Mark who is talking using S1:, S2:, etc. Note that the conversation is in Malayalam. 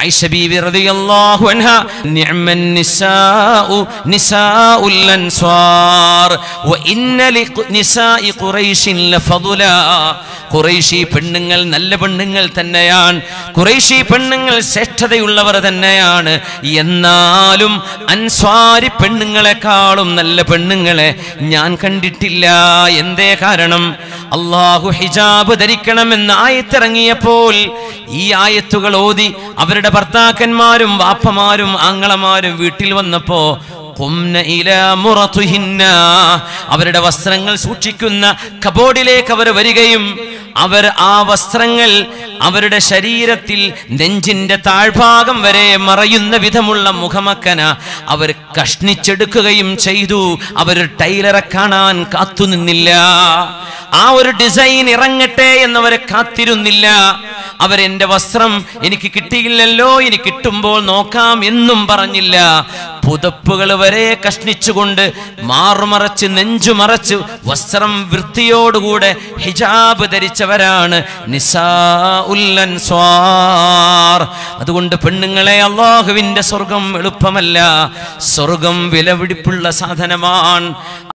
S1: ഐഷ ബീവി റളിയല്ലാഹു അൻഹ നിഅമൻ നിസാഉ നിസാഉൽ അൻസ്വാർ വ ഇന്ന നിസാഇ ഖുറൈശിൻ ലഫضلا ഖുറൈശി പെണ്ണുങ്ങൾ നല്ല പെണ്ണുങ്ങൾ തന്നെയാണ് ഖുറൈശി പെണ്ണുങ്ങൾ ശ്രേഷ്ഠതയുള്ളവർ തന്നെയാണ് എന്നാലും അൻസ്വാരി പെണ്ണുങ്ങളെക്കാളും നല്ല പെണ്ണുങ്ങളെ ഞാൻ കണ്ടിട്ടില്ല എന്തേ കാരണം അള്ളാഹു ഹിജാബ് ധരിക്കണമെന്ന് ആയത്തിറങ്ങിയപ്പോൾ ഈ ആയത്തുകൾ ഓതി അവരുടെ ഭർത്താക്കന്മാരും വാപ്പമാരും ആങ്ങളമാരും വീട്ടിൽ വന്നപ്പോ ഖുംന ഇലാ മുറത്തുഹിന്ന. അവരുടെ വസ്ത്രങ്ങൾ സൂക്ഷിക്കുന്ന കബോർഡിലേക്ക് അവർ വരികയും അവർ ആ വസ്ത്രങ്ങൾ അവരുടെ ശരീരത്തിൽ നെഞ്ചിന്റെ താഴ്ഭാഗം വരെ മറയുന്ന വിധമുള്ള മുഖമക്കന അവർ കഷ്ണിച്ചെടുക്കുകയും ചെയ്തു അവർ ടൈലറെ കാണാൻ കാത്തുനിന്നില്ല ആ ഒരു ഡിസൈൻ ഇറങ്ങട്ടെ എന്നവരെ കാത്തിരുന്നില്ല അവരെന്റെ വസ്ത്രം എനിക്ക് കിട്ടിയില്ലല്ലോ ഇനി കിട്ടുമ്പോൾ നോക്കാം എന്നും പറഞ്ഞില്ല പുതപ്പുകൾ വരെ കഷ്ണിച്ചുകൊണ്ട് മാറുമറച്ച് നെഞ്ചു മറച്ച് വസ്ത്രം വൃത്തിയോടുകൂടെ ഹിജാബ് ധരിച്ചവരാണ് നിസാ ഉല്ലൻസ്വാർ അതുകൊണ്ട് പെണ്ണുങ്ങളെ അള്ളാഹുവിന്റെ സ്വർഗം എളുപ്പമല്ല സ്വർഗം വിലപിടിപ്പുള്ള സാധനമാണ്